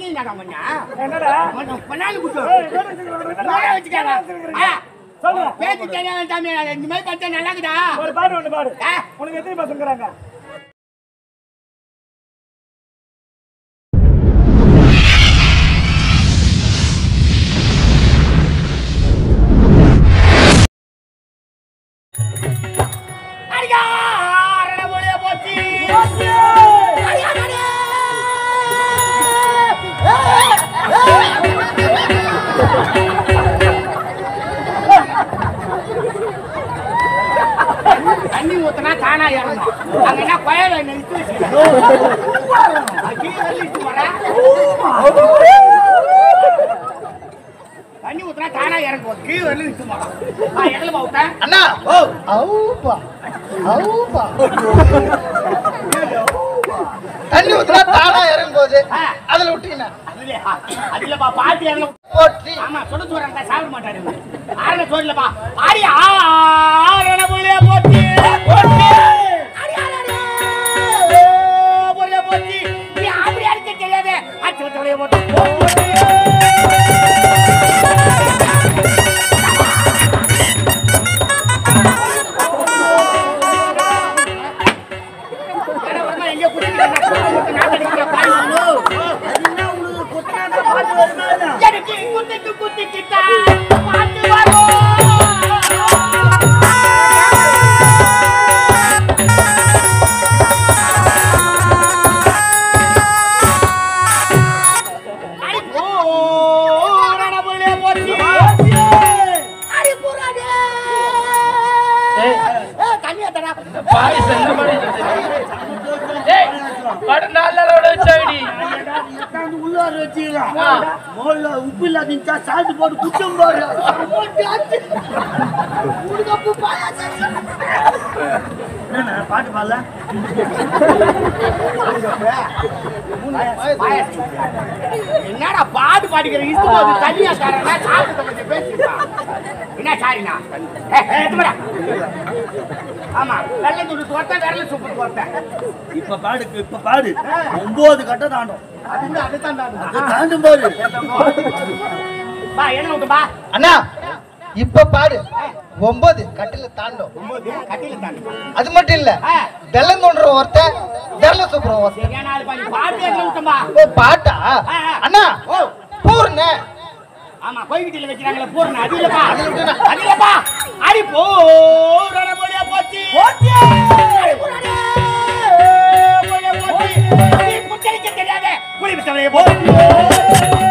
என்னடா மண்ணா என்னடா மண்ணா பண்ணாலும் குட்டு ஏய், வேலை செஞ்சுக்கிறேன். வேலை வச்சுக்காத. ஆ, சொல்லு பேச்சு தெரியாத சாமி இந்த மாதிரி பார்த்தா நல்லா இருக்குதா ஒரு பாடு ஒன்று பாடு ஆ. உனக்கு எத்தனை பசங்கிறாங்க அடியா அரண மொழிய போச்சு அடியா, அடியா. தண்ணி ஊத்துனா தானா இறங்கும் அங்க என்ன கொயல நிறுத்தி வச்சுக்கிறேன் தண்ணி ஊத்துனா தானா இறங்கும் கீழே வரல நிறுத்து போலாம் எங்கல விட்டேன் அண்ணா ஓ அவுப்பா அவுப்பா தண்ணி ஊத்துனா தானா இறங்கும் போது ஆ. அதுல விட்டீங்கன்னா அதுலயா? அது இல்லப்பா பாட்டி இறங்க போற்றி ஆமா சுட சோறாங்க சாப்பிட மாட்டாரு இவரு. ஆரண சோறுலப்பா ஆடி ஆரண புள்ளைய போச்சு போச்சு ஆடி ஆரண புள்ளைய போச்சு நீ அப்படி அடிக்க தெரியாதே அச்சு தொலைய போட்டு போச்சு வேற ஒருமா எங்க குடிக்கிறீங்க? நான் அடிக்கிற பாரு எனக்கு குத்திட்டு குத்திக்கிட்டா பாட்டு வரும் அடி போறான புள்ளே போச்சு அடி போறானே ஏய் தண்ணி ஏத்தடா பாய் செல்ல மாதிரி ஏய் படு நாளோட வச்சாடி உள்ளார வச்சுக்கலாம் மோல்ல உப்பு இல்லாதீங்க சால்ட் போட்டு குச்சம் பாரு உனக்கு பாயாசம் பாட்டு பாடல என்னடா பாட்டு பாடிக்கிற இஷ்டம் போது தனியா தரேன் சாப்பிட்டு கொஞ்சம் பேசிப்பா என்ன சாரிண்ணா ஏய், ஏய், எடுத்து வாடா. ஆமா வெள்ளை துண்டு தோட்ட விரல சூப்பு தோட்ட இப்ப பாடு இப்ப பாடு ஒன்பது கட்ட தாண்டும் அது அதுதான் தான் தாண்டும் பாரு பா என்ன விட்டு பா அண்ணா இப்ப பாடு ஒன்பது கட்டில தாண்டும் கட்டில தாண்டி அது மட்டும் இல்ல ஆ. வெள்ளம் தோன்ற ஒருத்தன் வெள்ள சூப்பர ஒருத்தன் சரியான ஆளு பாடி பாட்டு என்ன விட்டோம்பா ஓ பாட்டா ஆ, ஆ. அண்ணா ஓ பூர்ண ஆமா கோயில்கிட்ட வைக்கிறாங்களே பூர்ண அது இல்லப்பா அது இல்லப்பா அடி பூரண மொழியா போச்சு அடி பூரண மொழியா போச்சு நீ புத்தளிக்க தெரியாதே புலி விட்டவளையே போச்சு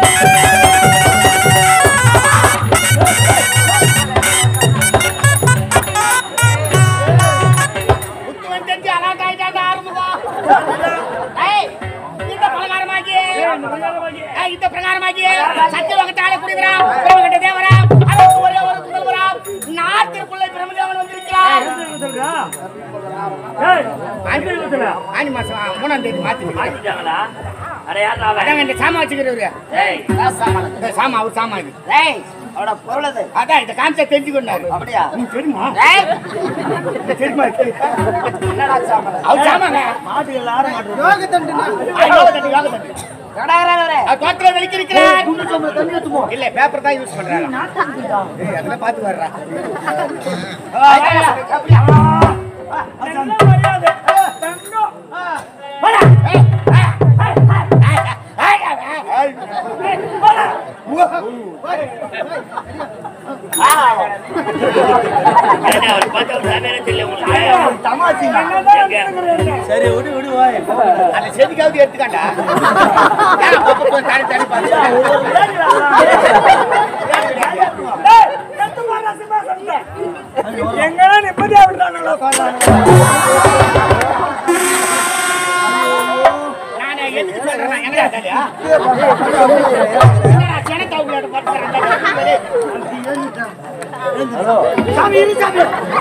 புத்துவன் தெரிஞ்சு அலாட் ஆயிட்டாங்க ஆரம்பம் ஏய் இந்த பலகாரமாகி ஏய், இந்த பிரகாரமாகி சத்தியலோகத்தாலே குடிக்கிறான் பிரமகண்ட தேவராம் அதற்கு ஒரே ஒரு முதல்வராம் நாட்டிற்குள்ளே பிரமதேவன் வந்திருக்கிறார் சொல்றா ஏய் ஆனி ஆனி மாசம் மூணாம் தேதி மாத்தி மாத்திட்டாங்களா அட யாரா அவன் அதான் இந்த சாமா வச்சுக்கிறவரு ஏய் இந்த சாமா அவர் சாமா இது ஏய் அவட பொருளது அதான் இந்த காமிச்சா தெரிஞ்சுக்கொண்டாரு அப்படியா உனக்கு தெரியுமா ஏய் தெரியுமா என்னடா சாமல அவர் சாமாங்க மாட்டுகள் ஆட மாட்டோம் யோக தண்டுனா ஆ, யோக தட்டு யோக தட்டு கடாகரே அது தோட்டத்துல வெளிக்கிருக்கிறார் குண்டு சோம்பல தண்ணி ஊத்துமோ இல்ல பேப்பர் தான் யூஸ் பண்றாங்க ஏய், அதெல்லாம் பாத்து வர்றா நல்ல மரியாதை தங்கம் அவர் பார்த்தா ஒரு சாமியாரே தெரியல உங்களுக்கு என்னதான் இருக்கிறீங்க? சரி விடு விடு வாய் அந்த செடிக்காவது எடுத்துக்காண்டா ஏன் அப்பப்போ கொஞ்சம் தனி தனி பார்த்து ஏய், எத்து போடா சிம்மாசனத்துல. எங்கடா நிம்மதியா விடுறானுங்களோ பாருங்க நானே எதுக்கு சொல்றேன் எங்கடா தலியா என்னடா செனத்தா உள்ளாட படுத்துறேன் சாமி இரு சாமி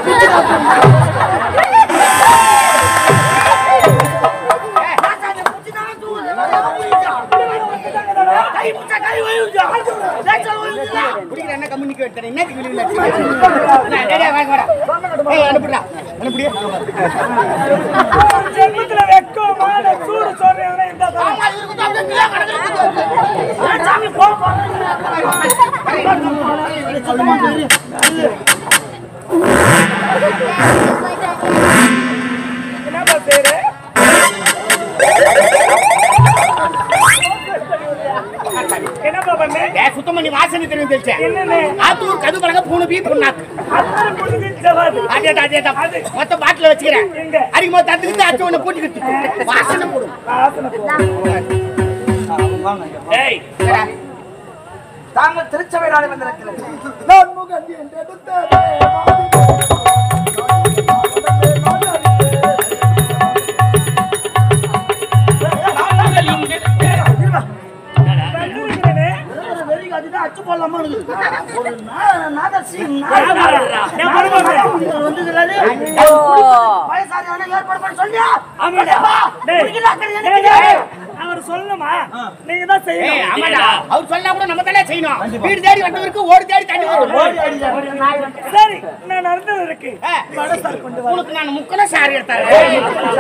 கை முச்சா கை ஓய்வுடா லேச்சா ஓய்வுடா குடிக்கிற என்ன கம்யூனிகே எடுத்தறேன் என்னத்துக்கு வெளியில நான் டேடே வாங்க வாடா ஏய் அனுப்புடா அனுப்புடியா ஜென்மத்துல வெக்கம் மான சூடு சொல்றேன் இந்த ஆமா இருக்கட்டும் அப்படியே கிலோ கணக்குல என்னப்பா செய்யற என்னப்பா பண்ண ஏ, சுத்தம் பண்ணி வாசனை தெரியும் தெரிச்சேன் என்னன்னு ஆத்தூர் கது பழக பூணு பீ புண்ணாக்கு அத்தனை புடிச்சு சவாது அதேதான் அதேதான் மொத்த பாட்டில வச்சுக்கிறேன் எங்க? அடிக்கும் போது தந்துக்கிட்டு அச்சு ஒண்ணு பூட்டிக்கிட்டு வாசனை போடும் ஆசன போ ஏய் தாங்கள் திருச்சபை நாடு வந்திருக்கிறது வந்துருக்கிறேனே. வெறிக்கு அதுதான் அச்சு போடலாமா இருக்குது. ஒரு நா- நாதசி, ஆமாடா. என் மருமகன். நாதசி வந்துக்கிறாரு. வயசானவனை ஏற்பாடு பண்ண சொல்லியா? ஆமாடா. டேய், குடிக்கிறாக்கள் டேய், எனக்கு டேய், அவர் சொல்லணுமா நீங்க தான் ஏய், செய்யணும் ஆமாடா அவர் சொன்னா கூட நம்ம தானே செய்யணும் வீடு தேடி வந்தவருக்கு ஓடி தேடி தண்ணி வரும் சரி நான் நடந்தது இருக்கு ஆ. மனசார் கொண்டு வா உனக்கு நான் முக்கன சாரி எடுத்தாரு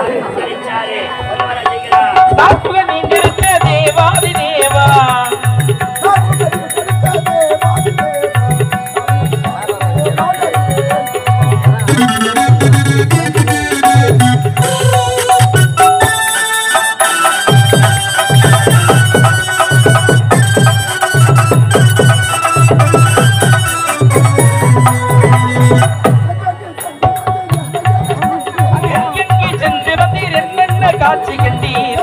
தாக்குக நீண்டிருக்க தேவாதி தேவா எங்கே சென்று வந்தீர் என்னென்ன காட்சி கண்டீர்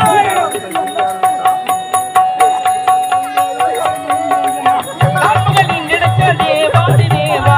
தாக்குக நீண்டிருக்க தேவாதி தேவா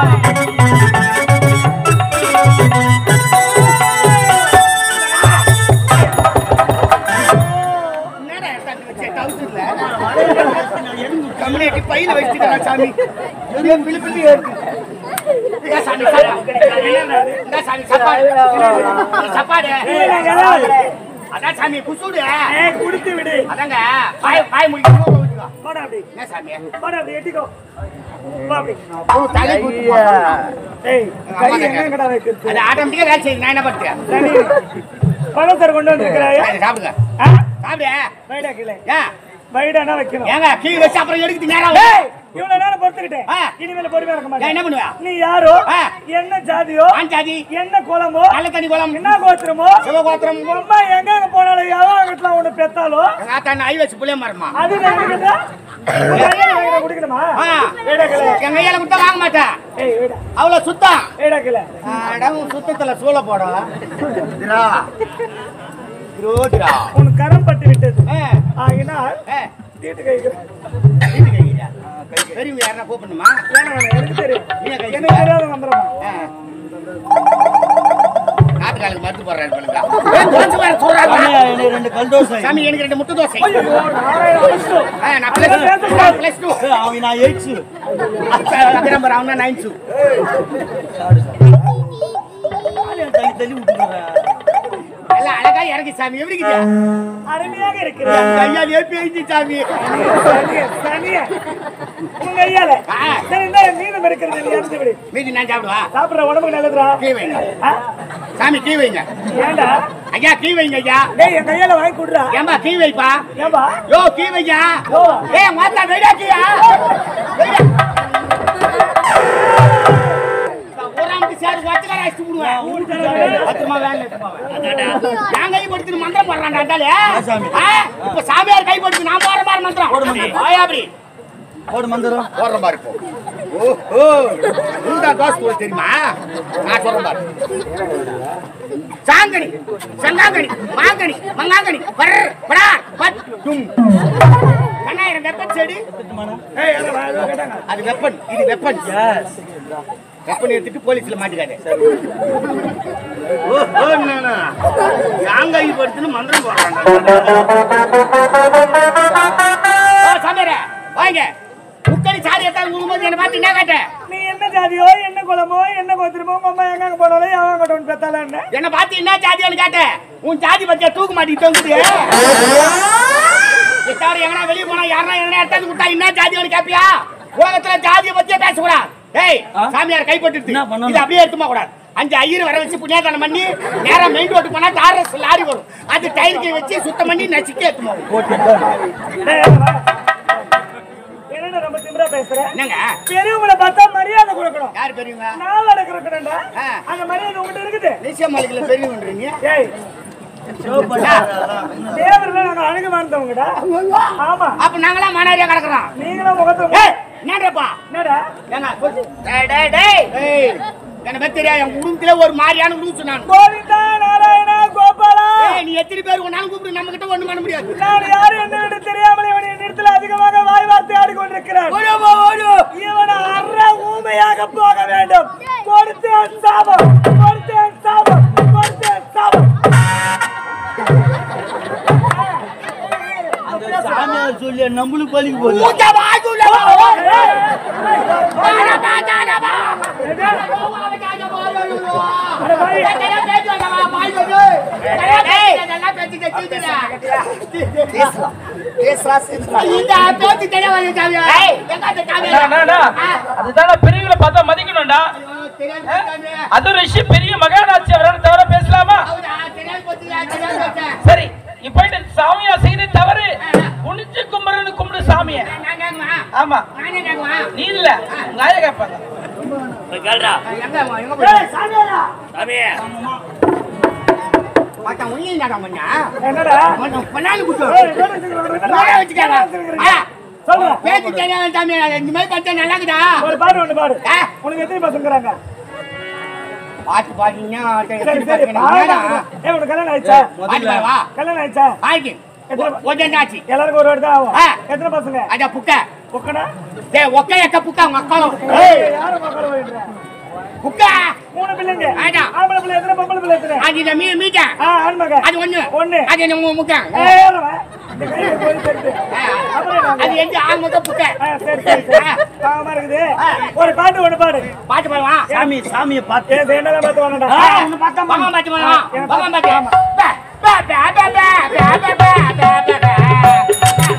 என்னடா எடுத்தாந்து வச்சே, டவுசர்ல? கம்முனு எட்டி பையில வச்சுக்கிறா சாமி எதையோ பிளி பிளி இருக்கு. இந்தா சாமி, சாப்பாடு. இந்தா சாமி, சாப்பாடு. இந்த சாப்பாடு. அதான் சாமி குசுடு ஏய், குடுத்து விடு அதாங்க பாய் பாய் முடிக்கணும் ஊத்திக்கோ. போடா அப்படி என்ன சாமி போடா அப்படி எட்டிக்கோ வா அப்படி பூ தலை ஊத்துமா. ஏய் கை எங்க கடை வைக்கிறது அது ஆட்டோமேட்டிக்கா வேலை செய்யுது நான் என்ன பண்றேன் சரி பழசர் கொண்டு வந்திருக்கிறாயா சாப்பிடுங்க ஆ? சாப்பிடு வைடா கீழே ஏன் வைடானா வைக்கணும் ஏங்க கீழே வச்சு அப்புறம் எடுக்குது நேரம் ஏய், இவ்வளவு நேரம் பொறுத்துக்கிட்டேன் ஆ. இனிமேல பொறுமையா இருக்க ஏன் மாட்டேன் என்ன பண்ணுவ நீ யாரோ ஆ. என்ன ஜாதியோ ஆண் ஜாதி என்ன குலமோ நல்ல தண்ணி குளம் என்ன கோத்திரமோ சிவகோத்திரம் உங்க அம்மா எங்க எங்க போனாலும் எவன் வீட்டுல ஒண்ணு பெத்தாலோ எங்க ஆத்தா ஐ வச்சு புளிய மரமா அது நான் குடிக்கிறதா? உங்க ஐயா எனக்கு குடிக்கணுமா ஆ. வைடா கீழே எங்க கையில கொடுத்தா வாங்க மாட்டேன் ஏய் வைடா அவ்வளவு சுத்தம் வைடா கீழே அடம் சுத்தத்துல சூள போடும் திரா திரோதிரா உன் கரம் பட்டு விட்டது ஏ ஆகினால் ஏ தீட்டு கைக்கிறேன் வீட்டு கையா பெரியவங்க யாரா கூப்பிடணுமா வேணாம் வேணாம் எனக்கு தெரியும் நீங்க கை எனக்கு தெரியாத வந்துடுமா நாட்டுக்காலுக்கு மருந்து போடுறாரு பாருங்க ஏய், தோசை வேற சூடாக சாமி, எனக்கு ரெண்டு கல் தோசை. சாமி எனக்கு ரெண்டு முட்டை தோசை நாராயணா விஷ்ணு. ஆ, நான் பிளஸ் டூ நான் பிளஸ் டூ ஏய், அவன் நான் எயிட்ஸ். நம்பர் அவன் நைன் டூ ஆளு தள்ளி தள்ளி விட்டுக்கிறேன். எல்லாம் அழகா இறங்கி சாமி எப்படி இருக்குது அருமையாக இருக்கிறேன் கையால் ஏப்பி எழுதி சாமி சனிய, சனிய. உங்க ஐயால. ஆ. சரி, இந்தா மீதம் இருக்கிறது நீ அறுத்து விடு. மீதி நான் சாப்பிடுவா சாப்பிடுற உடம்புக்கு நல்லதுடா. கீ வைங்க ஆ? சாமி கீ வைங்க ஏன்டா? ஐயா கீ வைங்க ஐயா டேய், என் கையால வாங்கி கொடுடா. ஏம்பா கீ வைப்பா ஏன்பா? யோ கீ வையா யோ. ஏய் மாத்தா வெயிடா கீயா வெயிடா ஊராமட்டி சேரு வச்சுக்கறா அடிச்சு விடுவேன் ஊரு ஜனங்களே. பத்திரமா வேலை எடுத்துமா நான் கை படுத்து மந்திரம் போடுறான்டா அந்தாலே சாமி. ஆ, இப்ப சாமியார் கை படுத்து நான் போற மாதிரி மந்திரம் ஓயா அப்படி போடு மந்திரம். போடுற மாதிரி போ ஓஹோ இந்த தோசை போட தெரியுமா நான் சொல்றேன் பாரு சாங்கனி சங்காங்கனி மாங்கனி மங்காங்கனி பர் படா பட் டும் கண்ணாயிரம் வெப்பன் செடி ஏய், அதை வா, அதை கேட்டாங்க. அது வெப்பன் இது வெப்பன் வெப்பன் எடுத்துட்டு போலீஸ்ல மாட்டிக்காது ஓஹோ நானா சாங்கை படுத்துன்னு மந்திரம் போடுறாங்க சாமியாரே வாங்க முக்கடி சாரி எடுத்தா உங்களுக்கு என்ன பார்த்து என்ன காட்ட நீ என்ன ஜாதியோ என்ன குலமோ என்ன கோத்திரமோ உங்க அம்மா எங்க போனாலும் எவன் கட்டணும் பெத்தாலும் என்ன என்ன பார்த்து என்ன ஜாதியான்னு கேட்ட உன் ஜாதி பத்தியா தூக்கு மாட்டிட்டு தொங்குது தவிர எங்கனா வெளியே போனா யாரா எதனா எடுத்தாந்து விட்டா என்ன ஜாதியான்னு கேப்பியா உலகத்துல ஜாதியை பத்தியே பேசக்கூடாது ஏய் சாமியார் கைப்பட்டு என்ன பண்ணணும்? இது அப்படியே எடுத்துமா கூடாது அஞ்சு ஐயர் வர வச்சு புண்ணியாதானம் பண்ணி நேரா மெயின் ரோட்டு போனா டாரஸ் லாரி வரும் அது டயருக்கு வச்சு சுத்தம் பண்ணி நசுக்கி எடுத்துமா டேய், அதை வா. என்னடா ரொம்ப பேசுற என்னங்க பெரியவங்களை பார்த்தா மரியாதை கொடுக்கணும் யார் பெரியவங்க நான் நடக்கிறேன்டா ஆ. அந்த மரியாதை உங்ககிட்ட இருக்குது தேசிய மாளிகையில் பெரியவன்றீங்க ஏய் தேவர்ல நாங்க அழகு வாழ்ந்தவங்கடா ஆமா அப்ப நாங்களாம் மனாரியா கிடக்குறோம் நீங்களும் முகத்தை ஏய் என்னன்றப்பா என்னடா ஏங்க டேய் டேய் டேய் ஏய் என்ன பத்தி தெரியாது என் குடும்பத்துல ஒரு மாதிரியான லூசு நான் கோவிந்தா நாராயணா கோபாலா ஏய் நீ எத்தனை பேர் ஒன்னாலும் கூப்பிடு நம்ம கிட்ட ஒண்ணு பண்ண முடியாது நான் யாரு என்று தெரியாமல் இவன் என்னிடத்தில் அதிகமாக வாய் வார்த்தை ஆடிக்கொண்டிருக்கிறான் ஓடுமா ஓடு இவனை அற ஊமையாக போக வேண்டும் கொடுத்தேன் சாபம் கொடுத்தேன் சாபம் கொடுத்தேன் சாபம் அந்த சாமியார் சொல்லி நம்மளுக்கு பலிக்கு போகுது மூஞ்ச வாய்க்குள்ள அதுதான பெரியவங்களை பார்த்தா மதிக்கணும்டா அது ஒரு விஷயம் பெரிய மகானாட்சி அவரால் தவிர பேசலாமா சரி இப்ப இந்த சாமியா செய்த தவறு குனிஞ்சு கும்பிடுறது கும்பிடு சாமிய ஆமா நீ இல்ல உங்க ஆயா கேட்பாங்க என்னடா சொல்லுங்க பேச்சு தெரியாத சாமி இந்த மாதிரி பார்த்தா நல்லா இருக்குதா ஒரு பாடு ஒண்ணு பாடு ஆ. உனக்கு எத்தனை பசங்கிறாங்க பாட்டு பாத்தீங்கன்னா சரி சரி பாடு. ஏ உனக்கு கல்யாணம் ஆயிடுச்சா பாட்டு பாடு, வா கல்யாணம் ஆயிடுச்சா ஆயிடுச்சு ஒஜன் ஆச்சு எல்லாருக்கும் ஒரு வாட்டி தான் ஆகும் ஆ. எத்தனை பசங்க அத புக்க ஒக்கடா டேய் ஒக்க எக்க புக்க உங்க அக்காலும் ஏய் யாரு மக்கள் போயிடுற புக்க மூணு பிள்ளைங்க ஆடா. ஆம்பளை பிள்ளை எத்தனை பொம்பளை பிள்ளை எத்தனை அது இந்த மீ மீட்ட ஆ ஆண் மகன் அது ஒண்ணு ஒண்ணு அது என்ன முக்க ஏய் ஏறுவா. இந்த கையை போய் தெரியுது அப்புறம் என்ன? அது எந்த ஆள் முக்க புக்க ஆ, சரி சரி சரி பாவமா இருக்குது ஒரு பாட்டு ஒண்ணு பாடு பாட்டு பாடுவா சாமி சாமியை பார்த்து ஏன் என்னெல்லாம் பார்த்து வரணும்டா பகவான் பாட்டு பாடுவா பகவான் பாட்டு பா, பா, பா, பா, பா, பா, பா, பா, பா, பா, பா.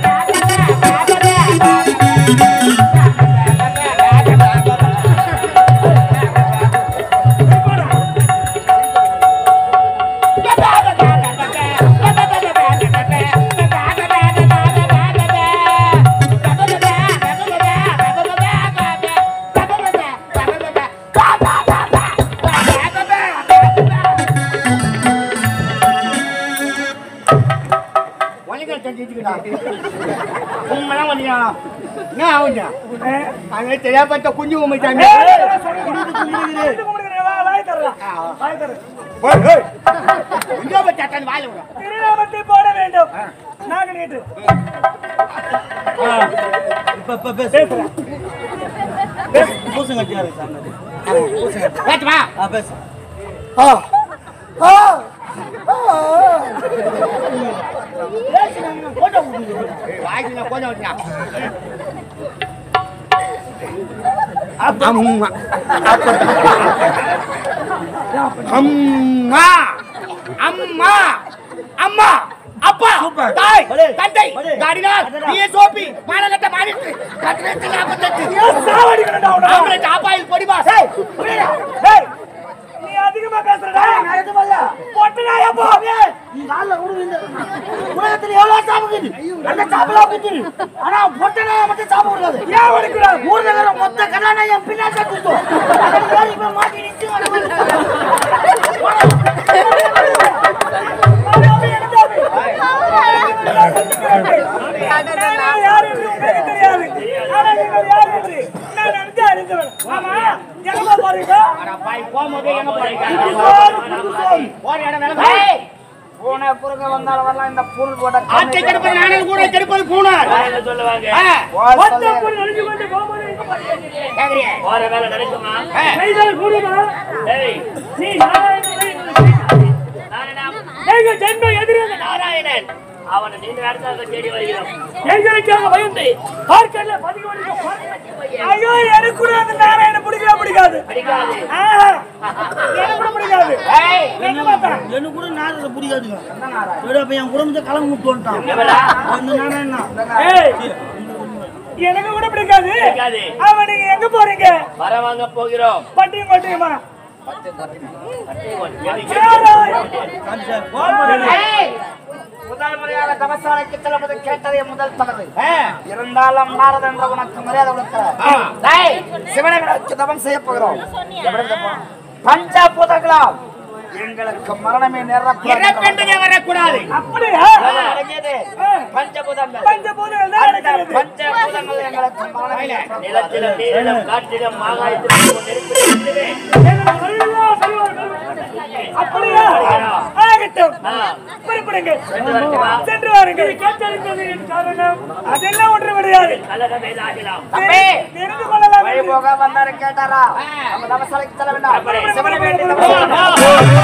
ஒலிகள் தெரிஞ்சுக்கிட்டா. உண்மைதான் ஒலியா. என்ன ஆகுது? அங்கே தெரியாப்பட்ட குஞ்சு உமைச்சாங்க எங்கோ போய் சட்டான்னு வாயில விடும். திருநாமத்தை போட வேண்டும் நாங்க நேற்று இப்ப இப்ப பேசு பூசங்க கட்டியாரு சாமி பேசுமா? ஆ பேசு வாய்க்குள்ள கொஞ்சம் விட்டுனா. அம்மா. அம்மா அம்மா அம்மா அப்பா தாய் பலே. தந்தை பலே. காடினார் டிஎஸ்ஓபி மாநகட்ட மாநில கட்டணத்து நாற்பத்தெட்டு சாவடிக்கணும்டா உன்னை. ஆம்புலன்ஸ் ஆப்பாயில் பொடிமா ஏய், நீ அதிகமா பேசுறடா நான் எதுவும் இல்ல பொட்டனா எப்போ நீ கால்ல விடு இந்த உலகத்துல எவ்வளவு சாப்பிடுது அந்த சாப்பிடலாம் குத்துரு ஆனா பொட்டனா மட்டும் சாப்பிட கூடாது ஏன் வலிக்கூடாது ஊர்ல இருக்கிற மொத்த கல்யாணம் என் பின்னாடி குத்தும் இப்ப மாட்டி நிச்சு நான் யார் என்று உங்களுக்கு தெரியாது ஆனா நீங்கள் யார் என்று நான் நன்கு அறிந்தவன் ஆமா எங்க போறீங்க பாய் போகும்போது எங்க போறீங்க போற இடம் வேலை பூனை குறுக்க வந்தாலும் வரலாம் இந்த புல் போட்ட ஆட்டை கெடுப்பது நானே கூட கெடுப்பது பூனை சொல்லுவாங்க ஆ, ஒத்த பொண்ணு நடிச்சு கொண்டு போகும்போது எங்க போறீங்க கேக்குறியே? போற வேலை நடக்குமா ஆ, கைதால் கூடுமா ஏய் நீ நாராயணனை எங்க ஜென்ம எதிரிங்க நாராயணன் அவனை நீண்ட நேரத்தாக தேடி வருகிறோம் எங்களுக்காக பயந்து பார்க்கல பதிவு ஐயோ எனக்கு கூட அந்த நாராயண பிடிக்கவே பிடிக்காது பிடிக்காது. ஆஹா, எனக்கு கூட பிடிக்காது ஏய், எங்க பார்த்தா எனக்கு கூட நாரத பிடிக்காதுங்க சரி, அப்ப என் குடும்பத்தை கலந்து விட்டு வந்துட்டான் அந்த நாராயணா ஏய், எனக்கு கூட பிடிக்காது பிடிக்காது. அவன் நீங்க எங்க போறீங்க வர வாங்க போகிறோம் பட்டியும் பட்டியுமா சாமி சார், கோபப்படாத. ஏய், முதல் முறையாக தவசாலைக்கு செல்வது கேட்டதே முதல் தவறு ஆ. இருந்தாலும் நாரதன் என்ற உனக்கு மரியாதை கொடுக்கிறேன் ஆ. டேய், சிவனை வச்சு தவம் செய்ய போகிறோம் எப்படி தவம்? பஞ்சபூதங்களாம் எங்களுக்கு மரணமே இறப்பென்றதே வரக்கூடாது அப்படியா அடங்கியது பஞ்சபூதங்கள் பஞ்சபூதங்கள் தான் அந்த இருக்கிறது. பஞ்சபூதங்கள் எங்களுக்கு மரணமே நேரக்கூடாது. நிலத்திலும் நீரிலும் காற்றிலும் ஆகாயத்திலும் நெருப்பிலும் அப்படியா ஆகட்டும் புறப்படுங்க சென்று வாருங்கள் கேட்டறிந்ததின் காரணம் அதெல்லாம் ஒன்று கிடையாது தம்பி, தெரிந்து கொள்ளலாம் வழி போக வந்தாரு கேட்டாரா நம்ம தவசாலைக்கு செல்ல வேண்டாம் சிவனை வேண்டி தவம் செய்யணும்.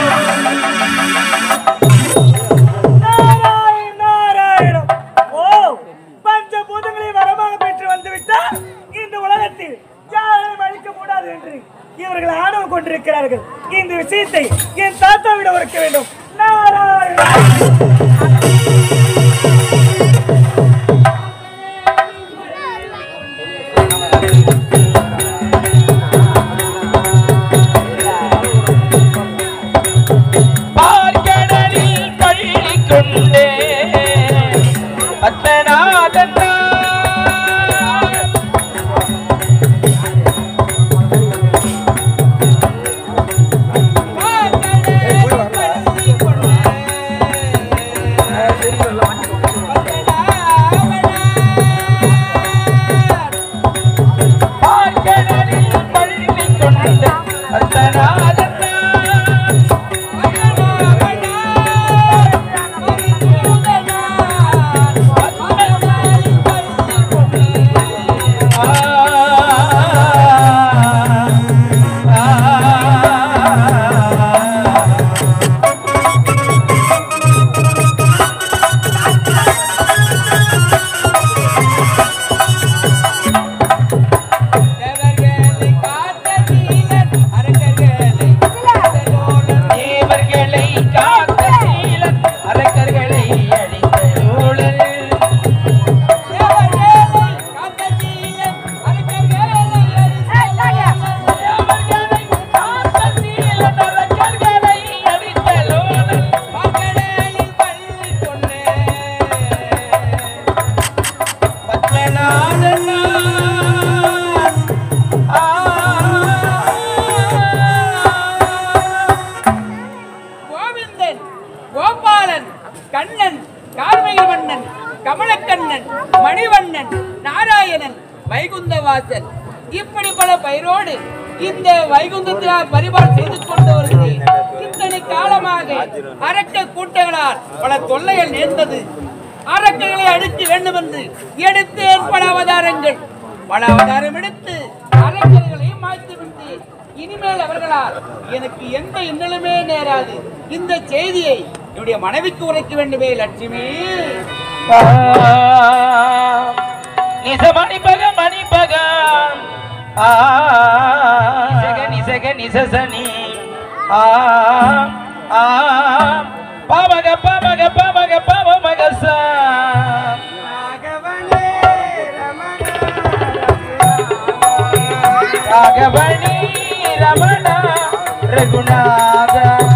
நாராயண நாராயணம் ஓ பஞ்சபூதங்களை வரமாக பெற்று வந்துவிட்டால் இந்த உலகத்தில் யாரையும் அழிக்க கூடாது என்று இவர்கள் ஆணவம் கொண்டிருக்கிறார்கள் இந்த விஷயத்தை என் தாத்தாவிடம் உரைக்க வேண்டும் நாராயண பார்க்கடலில் பள்ளி கொண்டே அத்தனாதன் பார்க்கடலில் பள்ளி கொண்ட அத்தனாதன் தேவர்களை காத்த சீலன் அரக்கர்களை அழித்த சூழல் தேவர்களை காத்த சீலன் அரக்கர்களை அழித்த சூழல் மகளேலில் பள்ளி கொண்டே பத்மநாதன் ஆ கோவிந்தன் கோபாலன் கண்ணன் கார்மேக மன்னன் கமலக்கண்ணன் மணிவண்ணன் நாராயணன் வைகுந்தவாசன் இப்படி பல பெயரோடு இந்த வைகுந்தத்தினால் பரிபால் செய்து கொண்டு வருகிறேன் இத்தனை காலமாக அரக்க கூட்டங்களால் பல தொல்லைகள் நேர்ந்தது அரக்கர்களை அழிக்க வேண்டும் என்று எடுத்தேன் பல அவதாரங்கள் பல அவதாரம் எடுத்து அரக்கர்களையும் மாய்த்து விட்டேன் இனிமேல் அவர்களால் எனக்கு எந்த இன்னலுமே நேராது இந்த செய்தியை என்னுடைய மனைவிக்கு உரைக்க வேண்டுமே லட்சுமி நிச மணிபக மணிபக நிசக நிசக நிசசனி பாமக பாமக பாமக பாமக சா ராகவணி ரமண ரகுநாத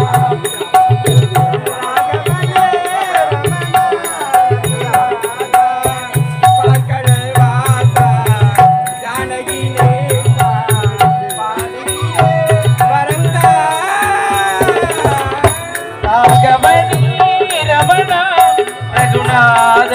ராகவணி ரமண ரகுநாத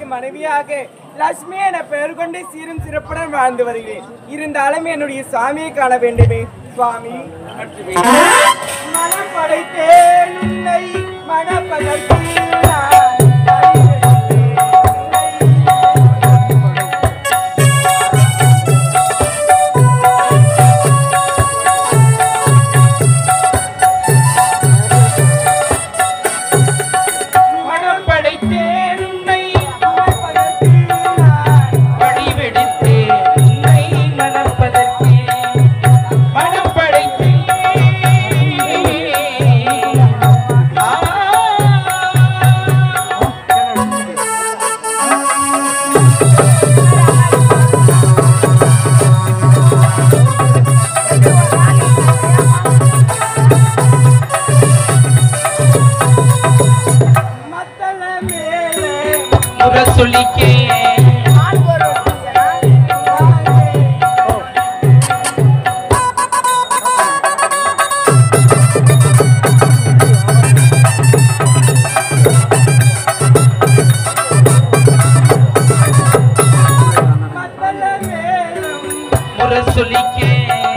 ராஜாவுக்கு மனைவியாக லட்சுமி என பெயர் கொண்டு சீரும் சிறப்புடன் வாழ்ந்து வருகிறேன் இருந்தாலும் என்னுடைய சுவாமியை காண வேண்டுமே சுவாமி மனம் படைத்தேன் உன்னை மனப்பதற்கு நான் மனம் படைத்தேன் உன்னை மனப்பதற்கு நான் வழிவெடுத்தேன் உன்னை மணப்பதற்கு மனம் படைத்தேன் ஆ. மத்தள மேலே முரசொலிக்கே மத்தள மேலும் முரசொலிக்கே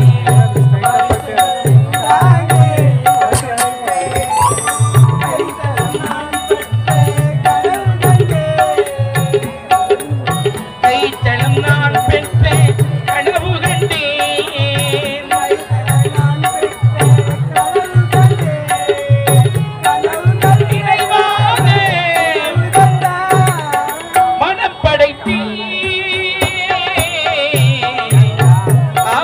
கைத்தளம் நான் பெற்ற கனவு கண்டேன் நிறைவாக மனம் படைத்தேன் ஆ.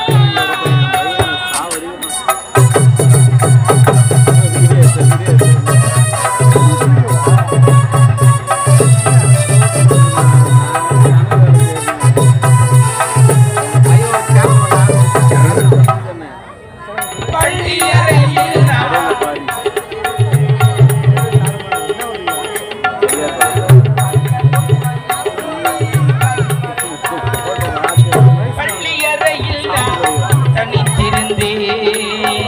பள்ளியறையில் நான் பள்ளியறையில் நான் தனித்திருந்தேன்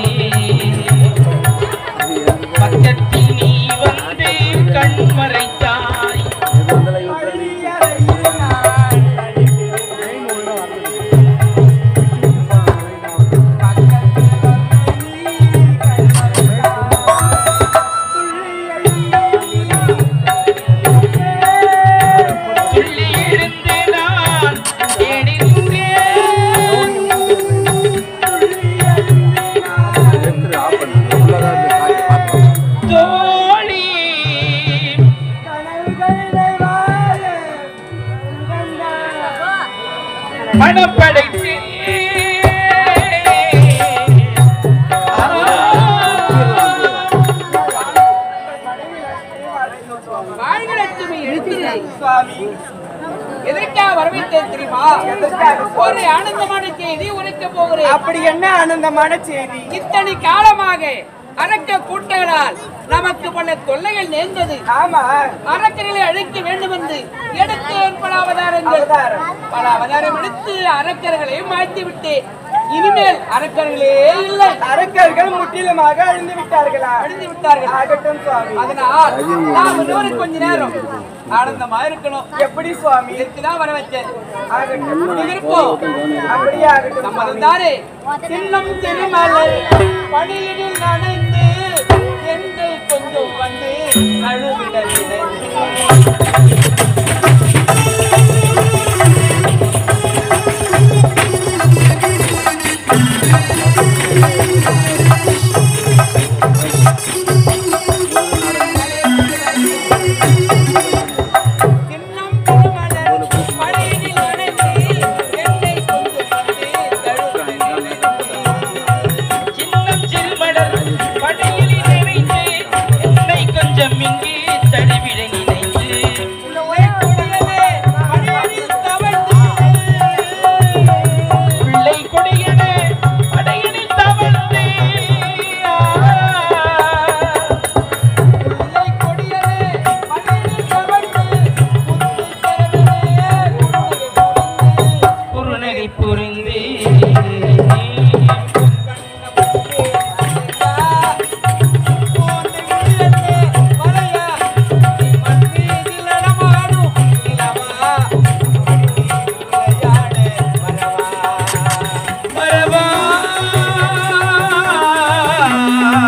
பக்கத்தில் நீ வந்து கண் மறைத்தாய் சொல்லி இருந்து நான் தேடினேன் தோழி மனப்படைத்து வாழ்களட்சுமி எழுத்தினை சுவாமி எதற்காக வரவேற்றேன் தெரியுமா ஒரு ஆனந்தமான செய்தி உரைக்க போகிறேன் அப்படி என்ன ஆனந்தமான செய்தி இத்தனை காலமாக அரக்க கூட்டங்களால் நமக்கு பல தொல்லைகள் நேர்ந்தது ஆமா அரக்கர்களை அழிக்க வேண்டும் என்று எடுத்து பல அவதாரங்கள் அவதாரம். பல அவதாரம் எடுத்து அரக்கர்களை மாற்றி விட்டேன் இனிமேல் அரக்கர்களே இல்லை அரக்கர்கள் முற்றிலுமாக அழிந்து விட்டார்களா அழிந்து விட்டார்கள் ஆகட்டும் சுவாமி அதனால் நாம் இருவரும் கொஞ்ச நேரம் ஆனந்தமா இருக்கணும் எப்படி சுவாமி இதுக்குதான் வர வச்சேன் ஆகட்டும் நீங்க இருப்போம் அப்படியே ஆகட்டும் நம்ம சுவாமி. தாரே சின்னம் திருமலை பணியில் நனைந்து எங்கள் கொஞ்சம் வந்து அழுவிட நினைந்து சின்னம் திருமலர் பணியில் நனைந்து என்னை கொஞ்சம் வந்து தழுவிட நினைந்து சின்னம் சிறுமடர்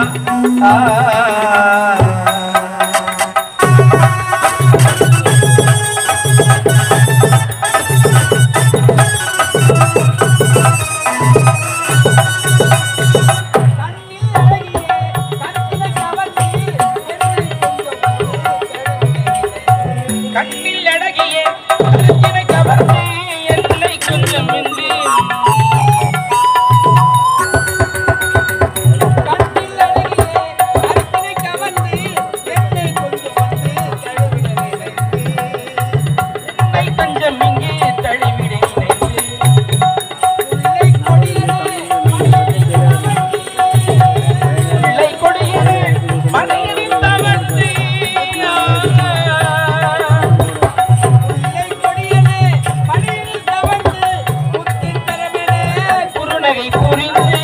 கண்ணில் அடகிய கருத்தினை கவர்ந்து என்னை கொஞ்சம் இன்றி என்னை கொஞ்சம் இங்கே தழுவிட நினைத்து பிள்ளை கொடியது மனையில் தவழ்ந்து குறுநகை புரிந்து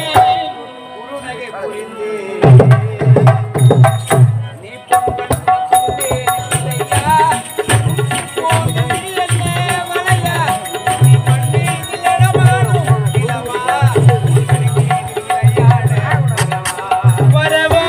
வரவா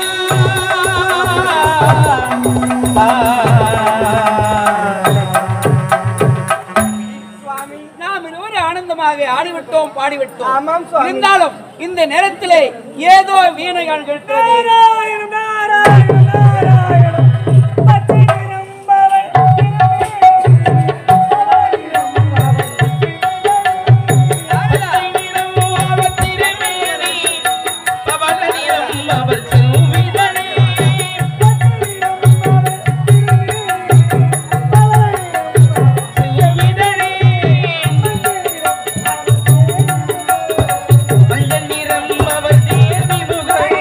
நாம் இருவரும் ஆனந்தமாக ஆடிவிட்டோம் பாடிவிட்டோம் ஆமாம் சுவாமி. இருந்தாலும் இந்த நேரத்திலே ஏதோ வீணைகள் கேட்கிறது நாராயணம் நாராயணம் நாராயணம் பச்சை நிறம்பவள் பச்சை நிறம் அவள் திருமேனி, பவள நிறம் அவள் செவ்விதழே. செவ்விதழே. மஞ்சள் நிறம் அவள் தேவி முகம்.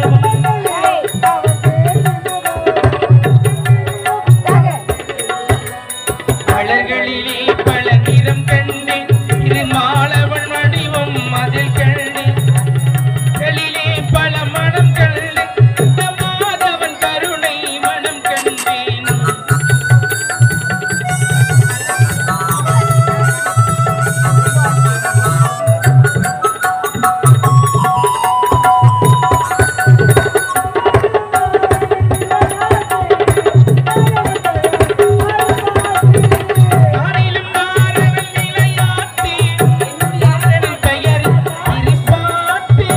மலர்களிலே பல நிறம் கண்டேன் இரு மாலவன் வடிவம் அதில் கண்டேன் களிலே பல மனம் கண்டேன் இந்த மாதவன் கருணை மனம் கண்டேன் நானிலும் நாரணன் நிலையாட்டி நாரணன் பெயர் இருப்பாட்டி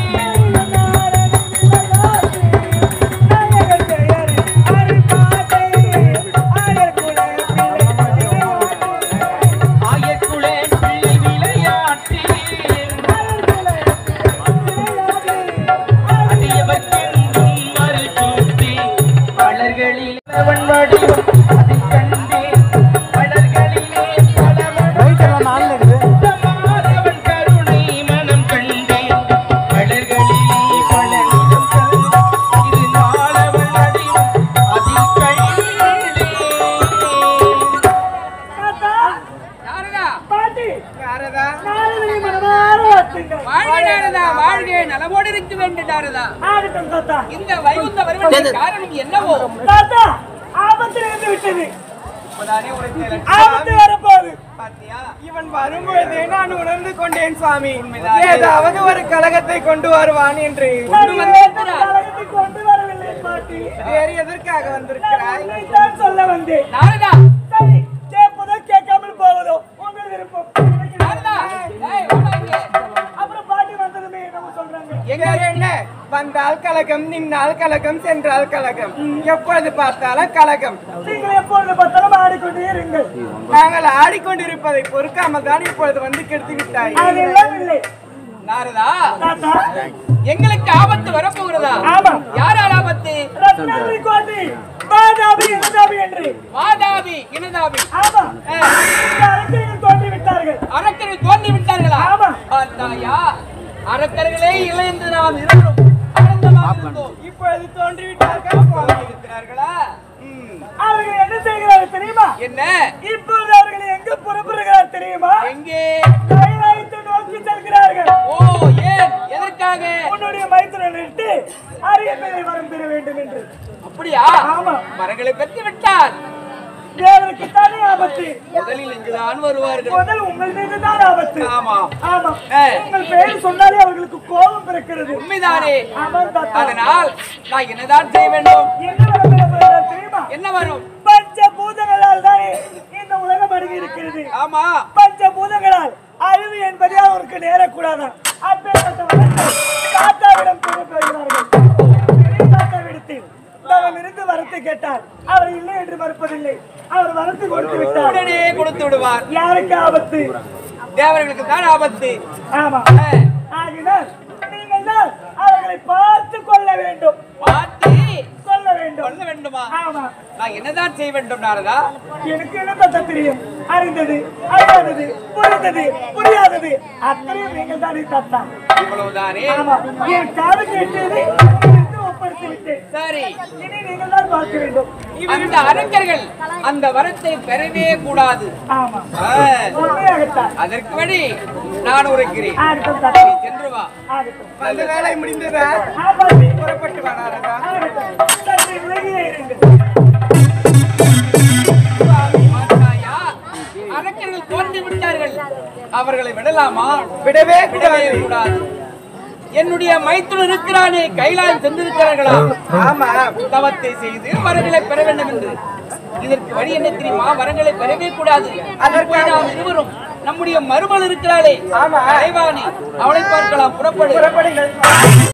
ஆயக்குளே பிள்ளை விளையாட்டி அடியவர்க்கென்றும் மறுசூட்டி மலர்களில் அவன் வடிவம் அதில் கண்டேன் மலர்களிலே பல மாதவன் கருணை மனம் கண்டேன் மலர்களிலே பல நிறம் கண்டேன் இரு நாளவன் வடிவம் அதில் கண்டேன் நாரதா யாரதா வாழ்க நாரதா வாழ்க நலமோடு இருக்க வேண்டும் நாரதா ஆகட்டும் தாத்தா இந்த வைகுந்த வருவதற்கு காரணம் என்னவோ தாத்தா ஆபத்து இருந்து விட்டது இப்பதானே உனக்கு ஆபத்து வரப்போகுது பாத்தியா இவன் வரும்பொழுதே நான் உணர்ந்து கொண்டேன் சுவாமி ஏதாவது ஒரு கழகத்தை கொண்டு வருவான் என்று கொண்டு வந்திருக்கிறார் கழகத்தை கொண்டு வரவில்லை பாட்டி வேறு எதற்காக வந்திருக்கிறாய் உன்னைத்தான் சொல்ல வந்தேன் நாரதா சரி கேட்பதோ கேட்காமல் போவதோ உங்கள் விருப்பம் எனக்கு நாரதா ஏய் வாடா இங்க அப்புறம் பாட்டி வந்ததுமே நம்ம சொல்றாங்க எங்க என்ன வந்தால் கலகம் நின்னால் கலகம் சென்றால் கலகம் எப்பொழுது பார்த்தாலும் கலகம் நீங்கள் எப்பொழுது பார்த்தாலும் ஆடிக்கொண்டே இருங்கள் நாங்கள் ஆடிக்கொண்டிருப்பதை பொறுக்காமல் தான் இப்பொழுது வந்து கெடுத்து விட்டாய் அதெல்லாம் இல்லை நாரதா தாத்தா எங்களுக்கு ஆபத்து வரப்போகிறதா ஆமா. யாரால் ஆபத்து ரத்னாதிரி கோட்டி பாதாபி இனதாபி என்று வாதாபி இனதாபி ஆமா இந்த அரசர்கள் தோன்றி விட்டார்கள் அரக்கர்கள் தோன்றி விட்டார்களா ஆமா. பார்த்தாயா அரக்கர்களே இல்லை என்று நாம் இருவரும் ஆனந்தமாக இருந்தோம் இப்பொழுது தோன்றிவிட்டார்கள் சுவாமி இருக்கிறார்களா ம். அவர்கள் என்ன செய்கிறார்கள் தெரியுமா என்ன இப்பொழுது அவர்கள் எங்க புறப்படுகிறார் தெரியுமா எங்கே கைலாயத்தை நோக்கி செல்கிறார்கள் ஓ ஏன் எதற்காக உன்னுடைய மைத்துனன் இட்டு அரிய மேலை வரம் பெற வேண்டும் என்று அப்படியா ஆமா. மரங்களை பெற்று விட்டார் தேவனுக்கு தானே ஆபத்து முதலில் இங்குதான் வருவார்கள் முதல் உங்கள் மீது தான் ஆபத்து ஆமா ஆமா ஆ. உங்கள் பெயர் சொன்னாலே அவர்களுக்கு கோபம் பிறக்கிறது உண்மைதானே ஆமாம் தாத்தா அதனால் நான் என்னதான் செய்ய வேண்டும் என்ன வரம் பெற தெரியுமா என்ன வரும் பஞ்ச பூதங்களால் தானே இந்த உலகம் அருகி இருக்கிறது ஆமா பஞ்ச பூதங்களால் அழிவு என்பதே அவருக்கு நேரக்கூடாது அப்பேற்பட்ட வரத்தை தாத்தாவிடம் கூறப்படுகிறார்கள் பெரிய தாத்தாவிடத்தில் தவம் இருந்து வரத்தை கேட்டார் அவர் இல்லை என்று மறுப்பதில்லை அவர் வரத்து கொடுத்து விட்டார் உடனே கொடுத்து விடுவார் யாருக்கு ஆபத்து தேவர்களுக்கு தான் ஆபத்து ஆமா ஆ, ஆகினால் நீங்கள் தான் அவர்களை பார்த்து கொள்ள வேண்டும் பார்த்து கொள்ள வேண்டும் சொல்ல வேண்டுமா ஆமா நான் என்னதான் செய்ய வேண்டும் நாரதா எனக்கு என்ன தத்த தெரியும் அறிந்தது அறியாதது புரிந்தது புரியாதது அத்தனையும் நீங்கள் தானே தத்தா இவ்வளவுதானே ஆமா என் காது கேட்டது உங்களுக்கு ஒப்படைத்து விட்டேன் சரி இனி நீங்கள் தான் பார்க்க வேண்டும் அந்த அரக்கர்கள் அந்த வரத்தை பெறவே கூடாது ஆமா ஆ, உண்மையாகத்தான் அதற்கு வழி நான் உரைக்கிறேன் ஆகட்டும் தத்தா நீ சென்று வா ஆகட்டும் அந்த வேலை முடிந்ததா ஆபாசி புறப்பட்டு வராரதா ஆகட்டும் சற்று விலகியே இருங்கள் சுவாமி மாதாயா, அரக்கர்கள் தோன்றி விட்டார்கள் அவர்களை விடலாமா விடவே விடவே கூடாது கூடாது என்னுடைய மைத்துனர் இருக்கிறானே கைலாயம் சென்றிருக்கிறார்களா ஆமா தவத்தை செய்து வரங்களை பெற வேண்டும் என்று இதற்கு வழி என்ன தெரியுமா வரங்களை பெறவே கூடாது அதற்கு நாம் இருவரும் நம்முடைய மருமகள் இருக்கிறாளே ஆமா. கலைவாணி அவளை பார்க்கலாம் புறப்படு புறப்படுங்கள்